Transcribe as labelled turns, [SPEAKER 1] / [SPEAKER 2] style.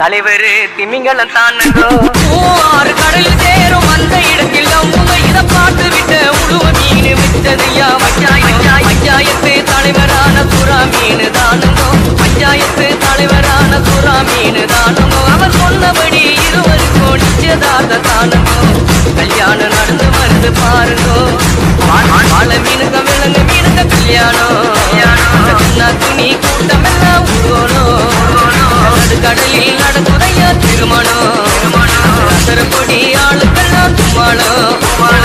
[SPEAKER 1] தலைவர் திமிங்கலம் தானுங்கோ
[SPEAKER 2] மூவாறு கடலில் சேரும் அந்த இடத்தில் அவங்க இத பாட்டு விட்ட உழுவ மீன் விட்டதையா பஞ்சாயத்து பஞ்சாயத்து தலைவரான சுறா மீன் தானுங்கோ பஞ்சாயத்து தலைவரான சுறா மீன் தானுங்கோ அவர் சொன்னபடி இருவருக்கும் நிச்சயதார்த்த தானுங்கோ கல்யாணம் நடந்து வருது பாருங்கோ வாழ மீனுங்க விலங்கு மீனுங்க கல்யாணம் அந்த சின்ன துணி கூட்டம் எல்லாம் உருவணும் அது கடலில் நடக்குதையா திருமணம் பொடி ஆளுக்கெல்லாம் தும்மாளம்